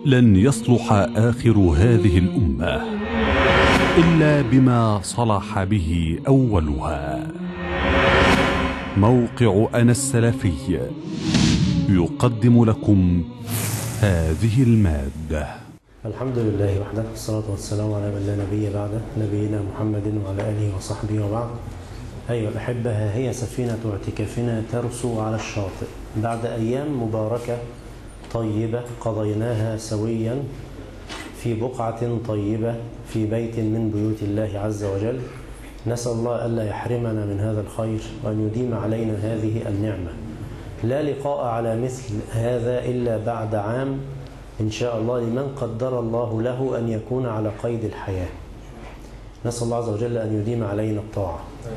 لن يصلح آخر هذه الأمة إلا بما صلح به أولها موقع أنا السلفي يقدم لكم هذه المادة الحمد لله وحده والصلاة والسلام على من لا نبي بعده نبينا محمد وعلى آله وصحبه وبعد أيها الأحبة ها هي سفينة اعتكافنا ترسو على الشاطئ بعد أيام مباركة طيبة قضيناها سويا في بقعة طيبة في بيت من بيوت الله عز وجل نسأل الله ألا يحرمنا من هذا الخير وأن يديم علينا هذه النعمة لا لقاء على مثل هذا إلا بعد عام إن شاء الله لمن قدر الله له أن يكون على قيد الحياة نسأل الله عز وجل أن يديم علينا الطاعة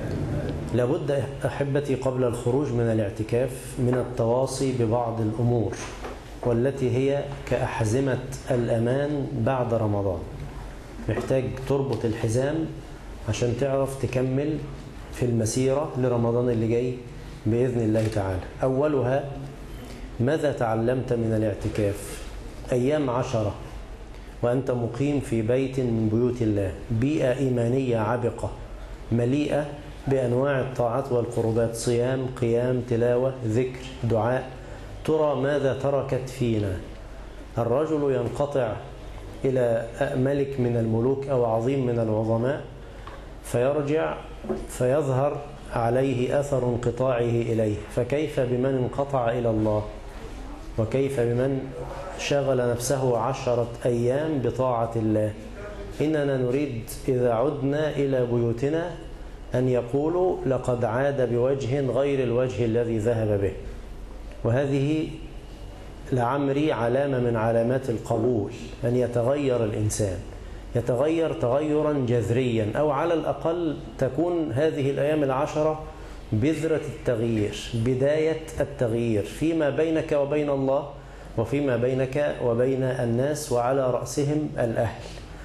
لابد أحبتي قبل الخروج من الاعتكاف من التواصي ببعض الأمور والتي هي كأحزمة الأمان بعد رمضان محتاج تربط الحزام عشان تعرف تكمل في المسيرة لرمضان اللي جاي بإذن الله تعالى أولها ماذا تعلمت من الاعتكاف أيام عشرة وأنت مقيم في بيت من بيوت الله بيئة إيمانية عبقة مليئة بأنواع الطاعات والقربات صيام قيام تلاوة ذكر دعاء ترى ماذا تركت فينا الرجل ينقطع إلى ملك من الملوك أو عظيم من العظماء فيرجع فيظهر عليه أثر انقطاعه إليه فكيف بمن انقطع إلى الله وكيف بمن شغل نفسه عشرة أيام بطاعة الله إننا نريد إذا عدنا إلى بيوتنا أن يقولوا لقد عاد بوجه غير الوجه الذي ذهب به وهذه لعمري علامة من علامات القبول أن يتغير الإنسان يتغير تغيرا جذريا أو على الأقل تكون هذه الأيام العشرة بذرة التغيير بداية التغيير فيما بينك وبين الله وفيما بينك وبين الناس وعلى رأسهم الأهل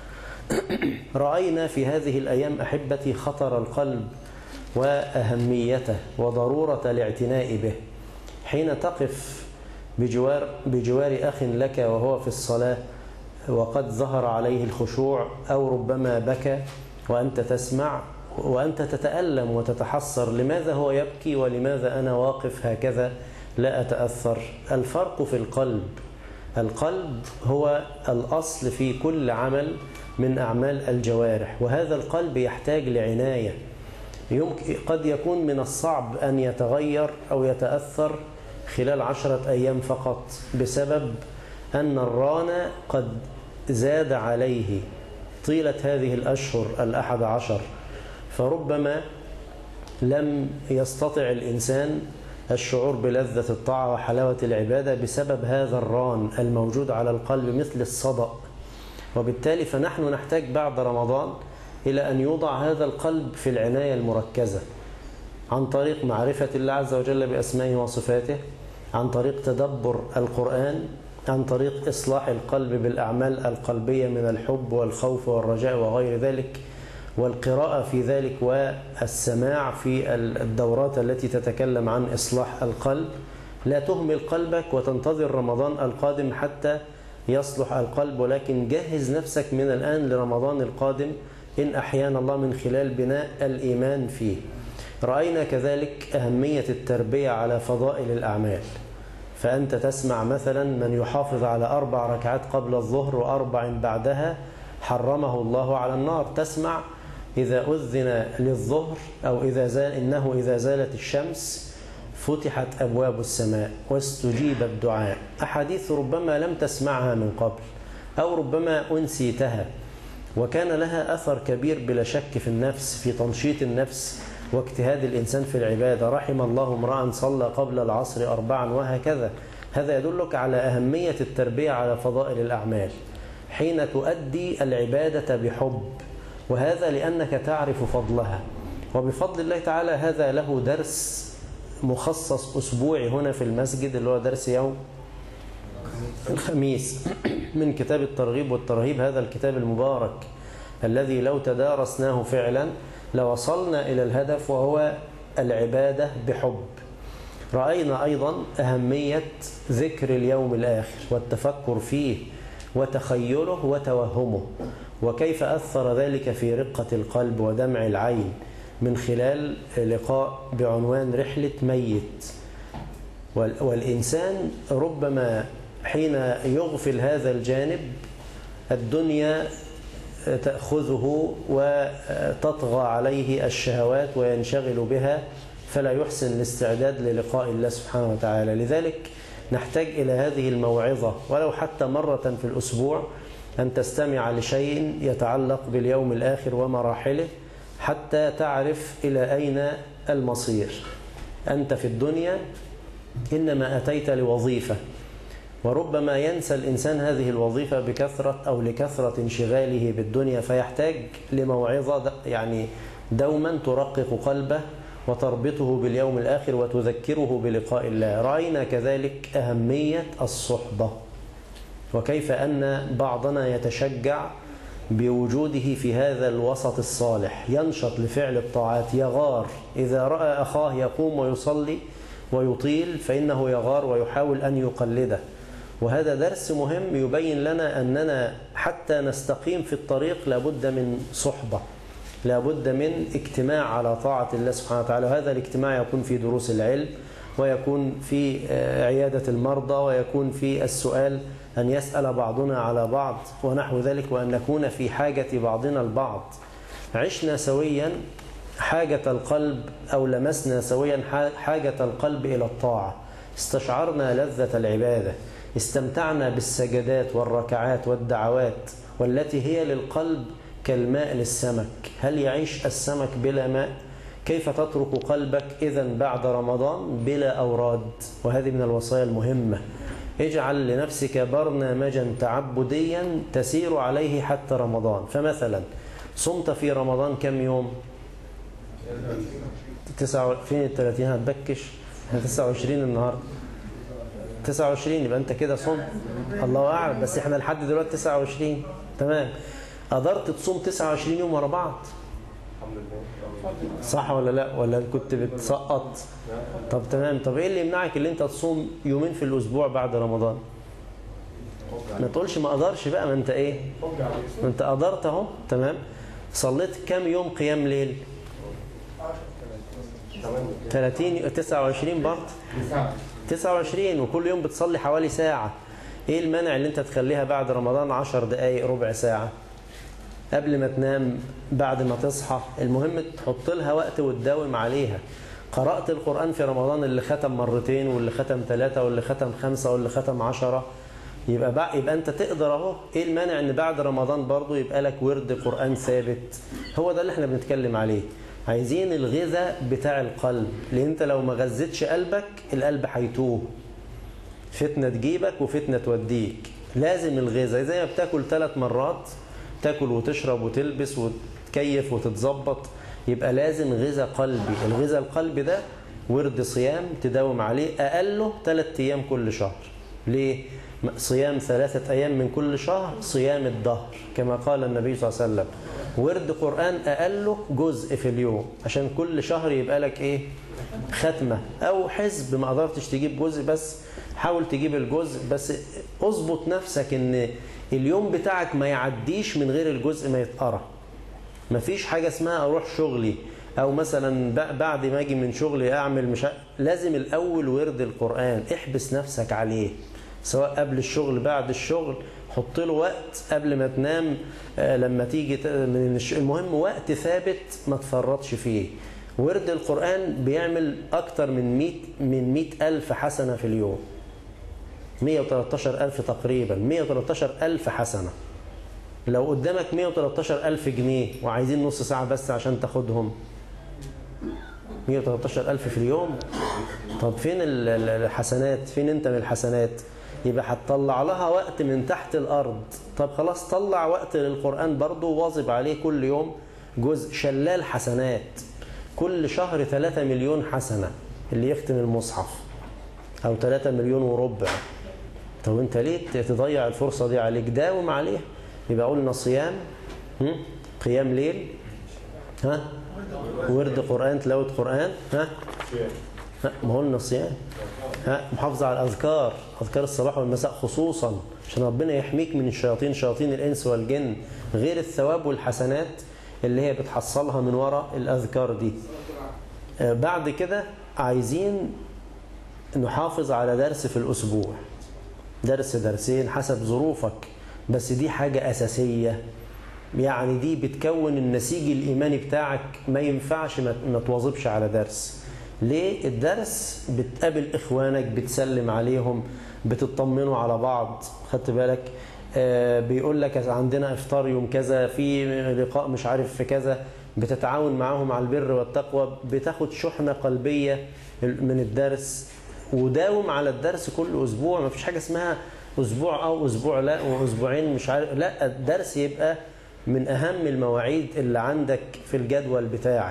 رأينا في هذه الأيام أحبتي خطر القلب وأهميته وضرورة الاعتناء به حين تقف بجوار, بجوار أخ لك وهو في الصلاة وقد ظهر عليه الخشوع أو ربما بكى وأنت تسمع وأنت تتألم وتتحسر لماذا هو يبكي ولماذا أنا واقف هكذا لا أتأثر الفرق في القلب القلب هو الأصل في كل عمل من أعمال الجوارح وهذا القلب يحتاج لعناية يمكن قد يكون من الصعب أن يتغير أو يتأثر خلال عشرة أيام فقط بسبب أن الران قد زاد عليه طيلة هذه الأشهر الأحد عشر فربما لم يستطع الإنسان الشعور بلذة الطاعة وحلاوة العبادة بسبب هذا الران الموجود على القلب مثل الصدأ وبالتالي فنحن نحتاج بعد رمضان إلى أن يوضع هذا القلب في العناية المركزة عن طريق معرفة الله عز وجل بأسمائه وصفاته عن طريق تدبر القرآن عن طريق إصلاح القلب بالأعمال القلبية من الحب والخوف والرجاء وغير ذلك والقراءة في ذلك والسماع في الدورات التي تتكلم عن إصلاح القلب لا تهمل قلبك وتنتظر رمضان القادم حتى يصلح القلب ولكن جهز نفسك من الآن لرمضان القادم إن أحيانا الله من خلال بناء الإيمان فيه رأينا كذلك أهمية التربية على فضائل الأعمال فأنت تسمع مثلا من يحافظ على أربع ركعات قبل الظهر وأربع بعدها حرمه الله على النار تسمع إذا أذن للظهر أو إذا زال إنه إذا زالت الشمس فتحت أبواب السماء واستجيب الدعاء أحاديث ربما لم تسمعها من قبل أو ربما أنسيتها وكان لها أثر كبير بلا شك في النفس في تنشيط النفس واجتهاد الإنسان في العبادة رحم الله امرأ صلى قبل العصر أربعا وهكذا هذا يدلك على أهمية التربية على فضائل الأعمال حين تؤدي العبادة بحب وهذا لأنك تعرف فضلها وبفضل الله تعالى هذا له درس مخصص أسبوعي هنا في المسجد اللي هو درس يوم الخميس من كتاب الترغيب والترهيب هذا الكتاب المبارك الذي لو تدارسناه فعلا لوصلنا إلى الهدف وهو العبادة بحب رأينا أيضا أهمية ذكر اليوم الآخر والتفكر فيه وتخيله وتوهمه وكيف أثر ذلك في رقة القلب ودمع العين من خلال لقاء بعنوان رحلة ميت والإنسان ربما حين يغفل هذا الجانب الدنيا تأخذه وتطغى عليه الشهوات وينشغل بها فلا يحسن الاستعداد للقاء الله سبحانه وتعالى لذلك نحتاج إلى هذه الموعظة ولو حتى مرة في الأسبوع أن تستمع لشيء يتعلق باليوم الآخر ومراحله حتى تعرف إلى أين المصير أنت في الدنيا إنما أتيت لوظيفة وربما ينسى الإنسان هذه الوظيفة بكثرة أو لكثرة انشغاله بالدنيا فيحتاج لموعظة يعني دوما ترقق قلبه وتربطه باليوم الآخر وتذكره بلقاء الله رأينا كذلك أهمية الصحبة وكيف أن بعضنا يتشجع بوجوده في هذا الوسط الصالح ينشط لفعل الطاعات يغار إذا رأى أخاه يقوم ويصلي ويطيل فإنه يغار ويحاول أن يقلده وهذا درس مهم يبين لنا أننا حتى نستقيم في الطريق لابد من صحبة لابد من اجتماع على طاعة الله سبحانه وتعالى وهذا الاجتماع يكون في دروس العلم ويكون في عيادة المرضى ويكون في السؤال أن يسأل بعضنا على بعض ونحو ذلك وأن نكون في حاجة بعضنا البعض عشنا سويا حاجة القلب أو لمسنا سويا حاجة القلب إلى الطاعة استشعرنا لذة العبادة استمتعنا بالسجدات والركعات والدعوات والتي هي للقلب كالماء للسمك هل يعيش السمك بلا ماء كيف تترك قلبك إذا بعد رمضان بلا أوراد وهذه من الوصايا المهمة اجعل لنفسك برنامجا تعبديا تسير عليه حتى رمضان فمثلا صمت في رمضان كم يوم تسعة فين الثلاثين هتبكش 29 النهاردة 29 يبقى انت كده صمت الله اعلم بس احنا لحد دلوقتي 29 تمام قدرت تصوم 29 يوم ورا بعض صح ولا لا ولا كنت بتسقط طب تمام طب ايه اللي يمنعك اللي انت تصوم يومين في الاسبوع بعد رمضان ما تقولش ما اقدرش بقى ما انت ايه ما انت قدرت اهو تمام صليت كام يوم قيام ليل 30 29 برضه 29 وكل يوم بتصلي حوالي ساعة ايه المانع اللي انت تخليها بعد رمضان 10 دقايق ربع ساعة قبل ما تنام بعد ما تصحى المهم تحط لها وقت وتداوم عليها قرأت القرآن في رمضان اللي ختم مرتين واللي ختم ثلاثة واللي ختم خمسة واللي ختم عشرة يبقى بقى يبقى انت تقدر اهو ايه المانع ان بعد رمضان برضه يبقى لك ورد قرآن ثابت هو ده اللي احنا بنتكلم عليه عايزين الغذاء بتاع القلب لان انت لو ما غذيتش قلبك القلب هيتوه فتنة تجيبك وفتنة توديك لازم الغذاء زي ما بتاكل ثلاث مرات تاكل وتشرب وتلبس وتكيف وتتظبط يبقى لازم غذاء قلبي الغذاء القلبي ده ورد صيام تداوم عليه أقله ثلاث أيام كل شهر ليه؟ صيام ثلاثة أيام من كل شهر صيام الدهر كما قال النبي صلى الله عليه وسلم ورد قرآن أقله جزء في اليوم عشان كل شهر يبقى لك إيه ختمة أو حزب ما قدرتش تجيب جزء بس حاول تجيب الجزء بس اظبط نفسك ان اليوم بتاعك ما يعديش من غير الجزء ما يتقرا مفيش حاجة اسمها اروح شغلي او مثلا بعد ما اجي من شغلي اعمل مش لازم الاول ورد القرآن احبس نفسك عليه سواء قبل الشغل بعد الشغل حط له وقت قبل ما تنام لما تيجي من المهم وقت ثابت ما تفرطش فيه ورد القرآن بيعمل أكتر من 100 من 100 ألف حسنة في اليوم 113 ألف تقريبا 113 ألف حسنة لو قدامك 113 ألف جنيه وعايزين نص ساعة بس عشان تاخدهم 113 ألف في اليوم طب فين الحسنات فين انت من الحسنات يبقى هتطلع لها وقت من تحت الأرض طب خلاص طلع وقت للقرآن برضه واظب عليه كل يوم جزء شلال حسنات كل شهر 3 مليون حسنة اللي يختم المصحف أو 3 مليون وربع طب انت ليه تضيع الفرصة دي عليك داوم عليها يبقى قلنا صيام قيام ليل ها ورد قرآن تلاوة قرآن ها ما قلنا صيام ها محافظة على الأذكار أذكار الصباح والمساء خصوصا عشان ربنا يحميك من الشياطين شياطين الإنس والجن غير الثواب والحسنات اللي هي بتحصلها من وراء الأذكار دي بعد كده عايزين نحافظ على درس في الأسبوع درس درسين حسب ظروفك بس دي حاجة أساسية يعني دي بتكون النسيج الإيماني بتاعك ما ينفعش ما تواظبش على درس ليه الدرس بتقابل إخوانك بتسلم عليهم بتطمنوا على بعض خدت بالك آه بيقول لك عندنا إفطار يوم كذا في لقاء مش عارف في كذا بتتعاون معاهم على البر والتقوى بتاخد شحنة قلبية من الدرس وداوم على الدرس كل أسبوع ما فيش حاجة اسمها أسبوع أو أسبوع لا وأسبوعين مش عارف لا الدرس يبقى من أهم المواعيد اللي عندك في الجدول بتاعك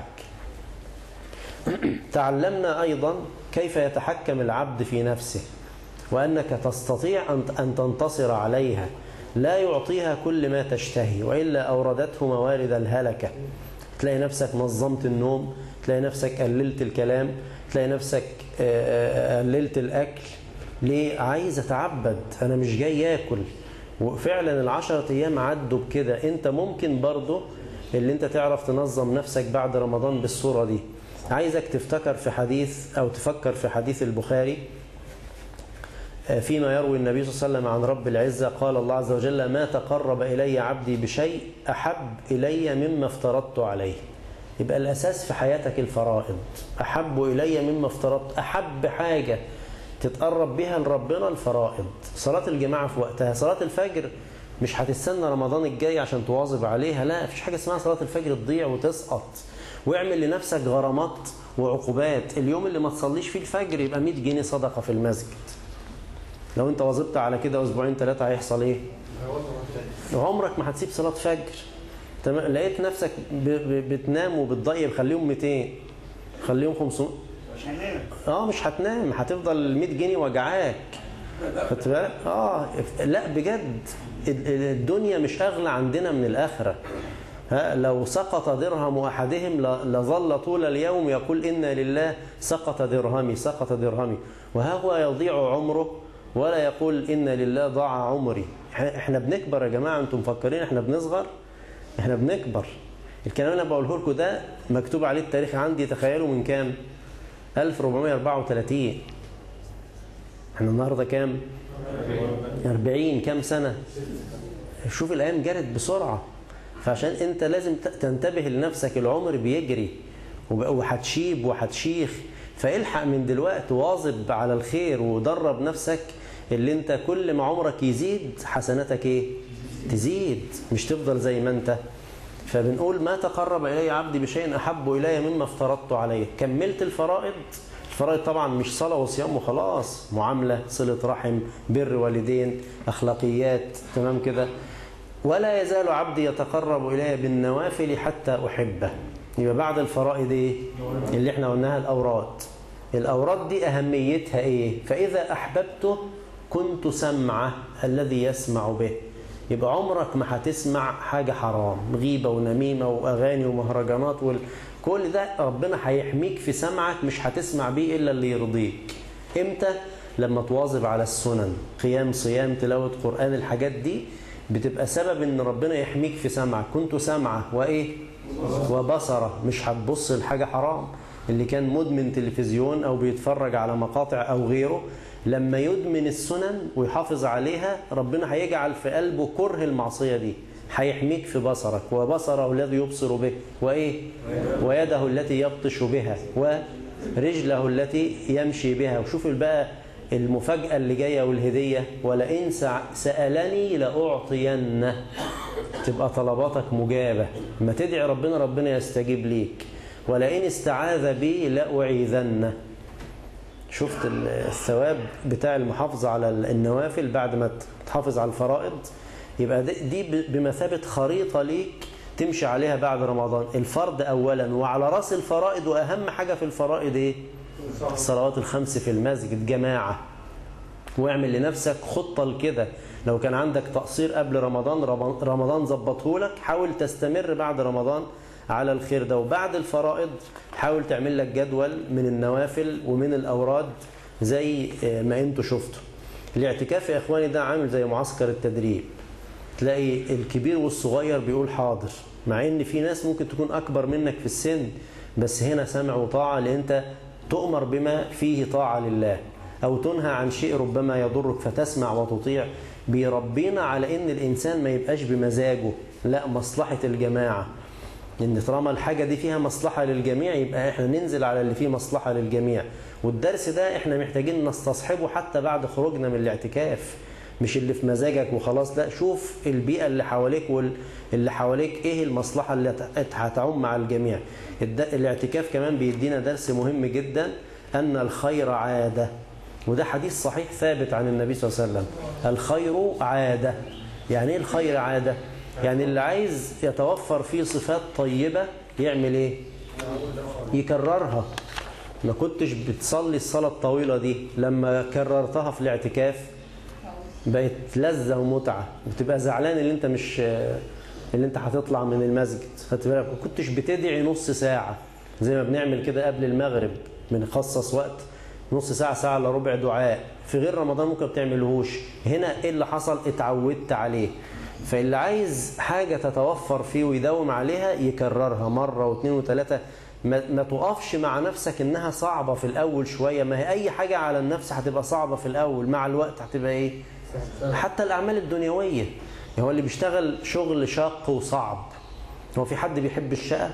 تعلمنا أيضا كيف يتحكم العبد في نفسه وأنك تستطيع أن تنتصر عليها لا يعطيها كل ما تشتهي وإلا أوردته موارد الهلكة تلاقي نفسك نظمت النوم تلاقي نفسك قللت الكلام تلاقي نفسك قللت الأكل ليه عايز أتعبد أنا مش جاي أكل وفعلا العشرة أيام عدوا بكده أنت ممكن برضو اللي أنت تعرف تنظم نفسك بعد رمضان بالصورة دي عايزك تفتكر في حديث أو تفكر في حديث البخاري فيما يروي النبي صلى الله عليه وسلم عن رب العزة قال الله عز وجل ما تقرب إلي عبدي بشيء أحب إلي مما افترضت عليه يبقى الأساس في حياتك الفرائض أحب إلي مما افترضت أحب حاجة تتقرب بها لربنا الفرائض صلاة الجماعة في وقتها صلاة الفجر مش هتستنى رمضان الجاي عشان تواظب عليها لا مفيش حاجة اسمها صلاة الفجر تضيع وتسقط واعمل لنفسك غرامات وعقوبات اليوم اللي ما تصليش فيه الفجر يبقى 100 جنيه صدقة في المسجد لو انت واظبت على كده اسبوعين ثلاثة هيحصل ايه عمرك ما هتسيب صلاة فجر تمام لقيت نفسك بتنام وبتضيع خليهم 200 خليهم 500 اه مش هتنام هتفضل 100 جنيه وجعاك خدت بالك اه لا بجد الدنيا مش اغلى عندنا من الاخره ها لو سقط درهم احدهم لظل طول اليوم يقول انا لله سقط درهمي سقط درهمي وها هو يضيع عمره ولا يقول إن لله ضاع عمري احنا بنكبر يا جماعة انتم مفكرين احنا بنصغر احنا بنكبر الكلام اللي انا بقوله لكم ده مكتوب عليه التاريخ عندي تخيلوا من كام 1434 احنا النهارده كام 40 كام سنة شوف الأيام جرت بسرعة فعشان انت لازم تنتبه لنفسك العمر بيجري وهتشيب وهتشيخ فالحق من دلوقتي واظب على الخير ودرب نفسك اللي انت كل ما عمرك يزيد حسناتك ايه تزيد مش تفضل زي ما انت فبنقول ما تقرب إلي عبدي بشيء أحب إلي مما افترضت عليه كملت الفرائض الفرائض طبعا مش صلاة وصيام وخلاص معاملة صلة رحم بر والدين أخلاقيات تمام كده ولا يزال عبدي يتقرب إلي بالنوافل حتى أحبه يبقى بعد الفرائض ايه اللي احنا قلناها الاوراد الاوراد دي اهميتها ايه فاذا احببته كنت سمعه الذي يسمع به يبقى عمرك ما هتسمع حاجه حرام غيبه ونميمه واغاني ومهرجانات وال... كل ده ربنا هيحميك في سمعك مش هتسمع بيه الا اللي يرضيك امتى لما تواظب على السنن قيام صيام تلاوه قران الحاجات دي بتبقى سبب ان ربنا يحميك في سمعك كنت سمعه وايه وبصره مش هتبص لحاجة حرام اللي كان مدمن تلفزيون أو بيتفرج على مقاطع أو غيره لما يدمن السنن ويحافظ عليها ربنا هيجعل في قلبه كره المعصية دي هيحميك في بصرك وبصره الذي يبصر به وإيه ويده التي يبطش بها ورجله التي يمشي بها وشوف بقى المفاجأة اللي جاية والهدية ولئن سألني لأعطينه تبقى طلباتك مجابة ما تدعي ربنا ربنا يستجيب ليك ولئن استعاذ بي لأعيذنه شفت الثواب بتاع المحافظة على النوافل بعد ما تحافظ على الفرائض يبقى دي بمثابة خريطة ليك تمشي عليها بعد رمضان الفرض أولا وعلى رأس الفرائض وأهم حاجة في الفرائض إيه الصلوات الخمس في المسجد جماعة واعمل لنفسك خطة لكده لو كان عندك تقصير قبل رمضان رمضان ظبطه لك حاول تستمر بعد رمضان على الخير ده وبعد الفرائض حاول تعمل لك جدول من النوافل ومن الأوراد زي ما انتوا شفتوا الاعتكاف يا اخواني ده عامل زي معسكر التدريب تلاقي الكبير والصغير بيقول حاضر مع ان في ناس ممكن تكون اكبر منك في السن بس هنا سمع وطاعة لان انت تؤمر بما فيه طاعة لله او تنهى عن شيء ربما يضرك فتسمع وتطيع بيربينا على ان الانسان ما يبقاش بمزاجه لا مصلحة الجماعة ان طالما الحاجة دي فيها مصلحة للجميع يبقى احنا ننزل على اللي فيه مصلحة للجميع والدرس ده احنا محتاجين نستصحبه حتى بعد خروجنا من الاعتكاف مش اللي في مزاجك وخلاص لا شوف البيئة اللي حواليك واللي حواليك ايه المصلحة اللي هتعم مع الجميع الاعتكاف كمان بيدينا درس مهم جدا أن الخير عادة وده حديث صحيح ثابت عن النبي صلى الله عليه وسلم الخير عادة يعني ايه الخير عادة يعني اللي عايز يتوفر فيه صفات طيبة يعمل ايه يكررها ما كنتش بتصلي الصلاة الطويلة دي لما كررتها في الاعتكاف بقت لذة ومتعة بتبقى زعلان اللي انت مش اللي انت هتطلع من المسجد خدت بالك ما كنتش بتدعي نص ساعة زي ما بنعمل كده قبل المغرب بنخصص وقت نص ساعة ساعة الا ربع دعاء في غير رمضان ممكن بتعملهوش هنا ايه اللي حصل اتعودت عليه فاللي عايز حاجة تتوفر فيه ويداوم عليها يكررها مرة واثنين وثلاثة ما, ما تقفش مع نفسك انها صعبة في الاول شوية ما هي اي حاجة على النفس هتبقى صعبة في الاول مع الوقت هتبقى ايه حتى الاعمال الدنيوية هو اللي بيشتغل شغل شاق وصعب هو في حد بيحب الشقة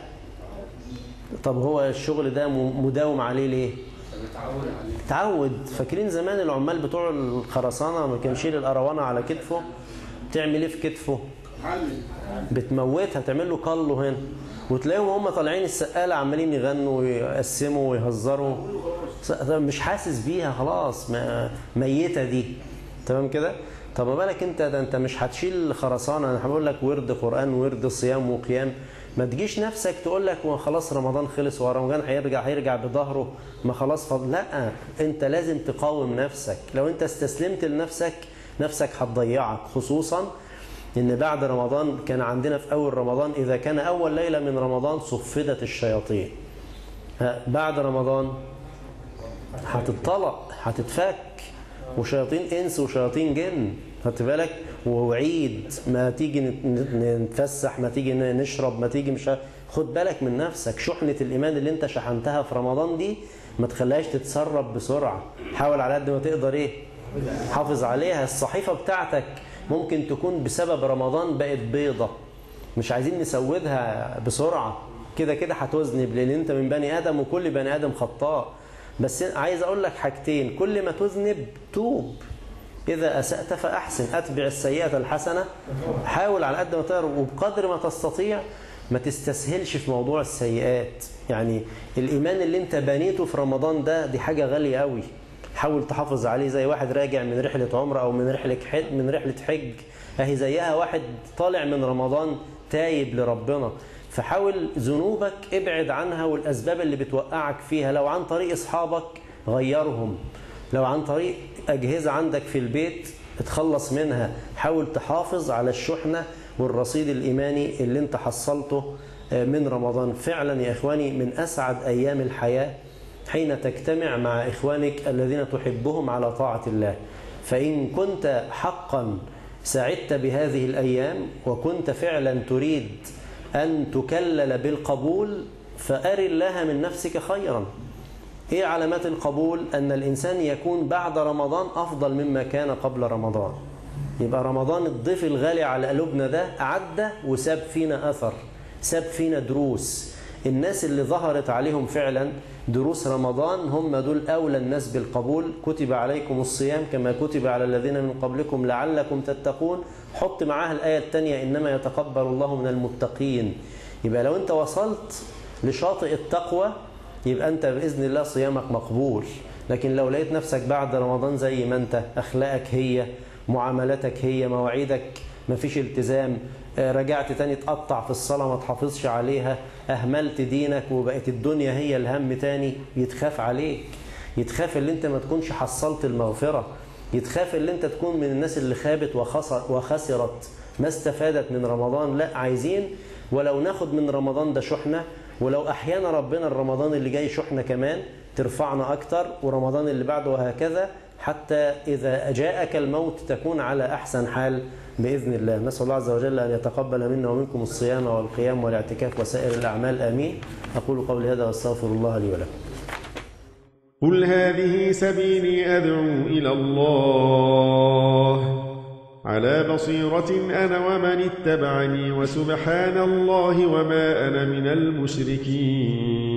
طب هو الشغل ده مداوم عليه ليه تعود فاكرين زمان العمال بتوع الخرسانة ما كان يشيل الأروانة على كتفه تعمل ايه في كتفه بتموتها تعمل له كله هنا وتلاقيهم هم طالعين السقالة عمالين يغنوا ويقسموا ويهزروا مش حاسس بيها خلاص ميتة دي تمام كده طب ما بالك انت ده انت مش هتشيل خرسانة انا هقول لك ورد قرآن ورد صيام وقيام ما تجيش نفسك تقول لك خلاص رمضان خلص ورمضان هيرجع هيرجع بظهره ما خلاص فضل لا انت لازم تقاوم نفسك لو انت استسلمت لنفسك نفسك هتضيعك خصوصا ان بعد رمضان كان عندنا في اول رمضان اذا كان اول ليله من رمضان صفدت الشياطين بعد رمضان هتطلق هتتفك وشياطين انس وشياطين جن خدت بالك وعيد ما تيجي نتفسح ما تيجي نشرب ما تيجي مش خد بالك من نفسك شحنة الإيمان اللي انت شحنتها في رمضان دي ما تخليهاش تتسرب بسرعة حاول على قد ما تقدر ايه حافظ عليها الصحيفة بتاعتك ممكن تكون بسبب رمضان بقت بيضة مش عايزين نسودها بسرعة كده كده هتذنب لان انت من بني ادم وكل بني ادم خطاء بس عايز اقول لك حاجتين كل ما تذنب توب إذا أسأت فأحسن أتبع السيئة الحسنة حاول على قد ما تقدر وبقدر ما تستطيع ما تستسهلش في موضوع السيئات يعني الإيمان اللي انت بنيته في رمضان ده دي حاجة غالية قوي حاول تحافظ عليه زي واحد راجع من رحلة عمرة أو من رحلة حج من رحلة حج أهي زيها واحد طالع من رمضان تايب لربنا فحاول ذنوبك ابعد عنها والأسباب اللي بتوقعك فيها لو عن طريق أصحابك غيرهم لو عن طريق أجهزة عندك في البيت اتخلص منها حاول تحافظ على الشحنة والرصيد الإيماني اللي انت حصلته من رمضان فعلا يا إخواني من أسعد أيام الحياة حين تجتمع مع إخوانك الذين تحبهم على طاعة الله فإن كنت حقا سعدت بهذه الأيام وكنت فعلا تريد أن تكلل بالقبول فأر الله من نفسك خيرا ايه علامات القبول ان الانسان يكون بعد رمضان افضل مما كان قبل رمضان يبقى رمضان الضيف الغالي على قلوبنا ده عدى وساب فينا اثر ساب فينا دروس الناس اللي ظهرت عليهم فعلا دروس رمضان هم دول اولى الناس بالقبول كتب عليكم الصيام كما كتب على الذين من قبلكم لعلكم تتقون حط معاها الايه الثانيه انما يتقبل الله من المتقين يبقى لو انت وصلت لشاطئ التقوى يبقى أنت بإذن الله صيامك مقبول لكن لو لقيت نفسك بعد رمضان زي ما أنت أخلاقك هي معاملاتك هي مواعيدك مفيش التزام رجعت تاني تقطع في الصلاة ما تحافظش عليها أهملت دينك وبقت الدنيا هي الهم تاني يتخاف عليك يتخاف اللي انت ما تكونش حصلت المغفرة يتخاف اللي انت تكون من الناس اللي خابت وخسر وخسرت ما استفادت من رمضان لا عايزين ولو ناخد من رمضان ده شحنة ولو أحيانا ربنا الرمضان اللي جاي شحنة كمان ترفعنا أكتر ورمضان اللي بعده وهكذا حتى إذا جاءك الموت تكون على أحسن حال بإذن الله نسأل الله عز وجل أن يتقبل منا ومنكم الصيام والقيام والاعتكاف وسائر الأعمال آمين أقول قولي هذا واستغفر الله لي ولكم قل هذه سبيلي أدعو إلى الله على بصيرة أنا ومن اتبعني وسبحان الله وما أنا من المشركين